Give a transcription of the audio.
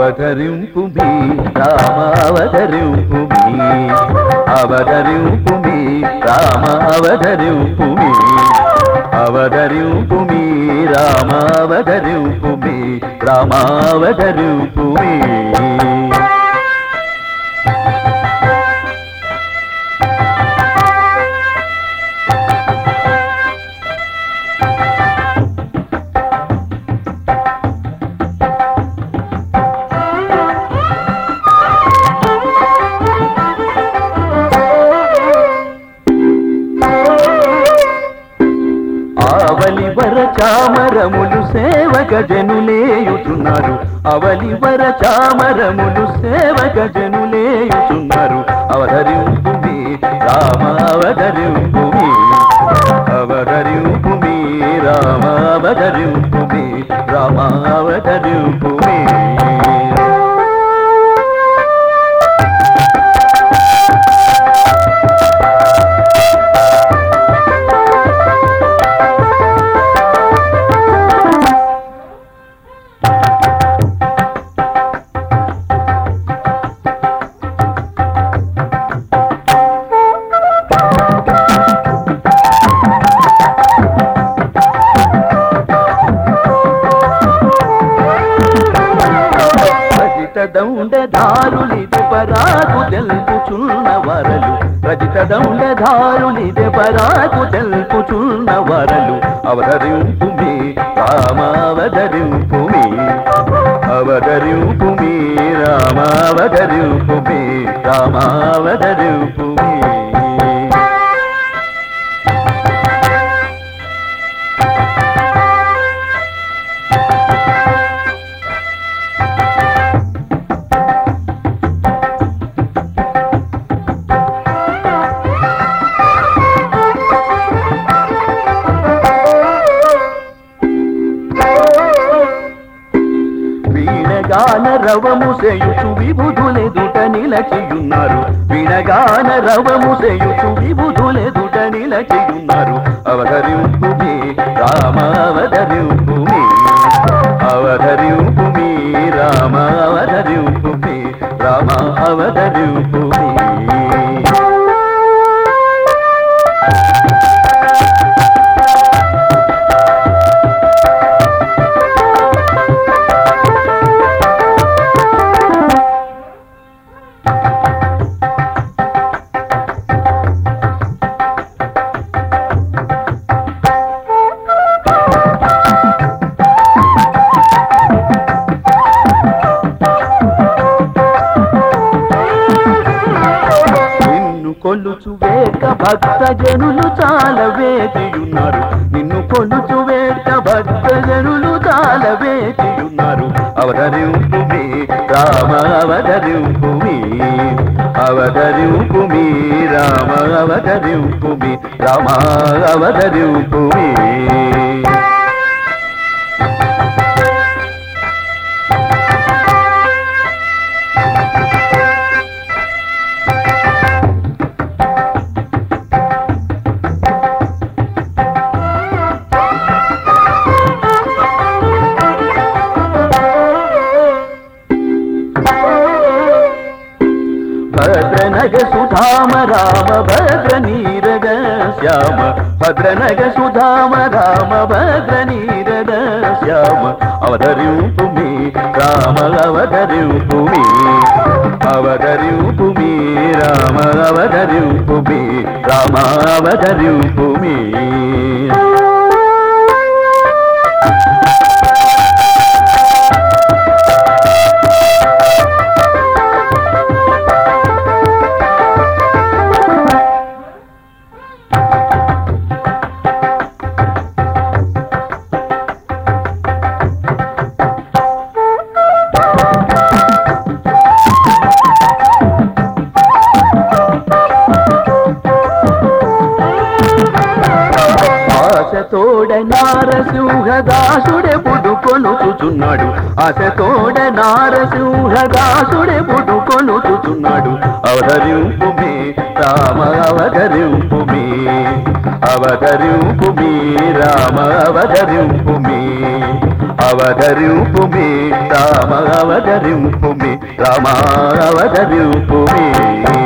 అవతరింపు మీ రామ అవతరింపు మీ అవతరింపు మీ రామ అవతరింపు మీ అవతరింపు మీ రామ అవతరింపు మీ రామ అవతరింపు మీ ఆవలి వర చామరములు సేవక జనులేయుచున్నారు అవలి వర చామరములు సేవక జనులేయుచున్నారు అవధరింపు మీ రామ అవధరింపు మీ అవధరింపు మీ రామ అవధరింపు మీ రామ అవధరింపు మీ రజిత దౌండధారులిది పరాకు తెలుపుచున్న వరలు రజిత దౌండధారులిది పరాకు తెలుపుచున్న వరలు అవతరింపు మీ రామ అవతరింపు మీ అవతరింపు మీ రామ అవతరింపు మీ రామ అవతరింపు మీ వీణగాన రవము సేయుచు విబుధులెదుట నిలచియున్నారు వీణగాన రవము సేయుచు విబుధులెదుట నిలచియున్నారు అవధరింపు మీ రామ అవధరింపు మీ అవధరింపు మీ రామ అవధరింపు మీ రామ అవధరింపు మీ నిన్ను కొలుచు వేక భక్త జనులు చాలా వేచియున్నారు నిన్ను కొలుచు వేక భక్త జనులు చాలా వేచియున్నారు అవతరింపు మీ రామ అవతరింపు మీ అవతరింపు మీ రామ అవతరింపు మీ రామ అవతరింపు మీ భద్రనగ సుధామ రామ భద్ర నీరద శ్యామ భద్రనగ సుధామ రామ భద్ర నీరద శ్యామ అవధరింపు మీ రామ అవధరింపు మీ అవధరింపు మీ రామ అవధరింపు మీ రామ అవధరింపు మీ ఆశతోడ నారసింహదాసుడే పుడుకొనుచుచున్నాడు ఆశతోడ నారసింహదాసుడే పుడుకొనుచుచున్నాడు అవధరింపు మీ రామ అవధరింపు మీ అవధరింపు మీ రామ అవధరింపు మీ అవతరింపుమి రామ అవతరింపుమి రామ అవతరింపుమి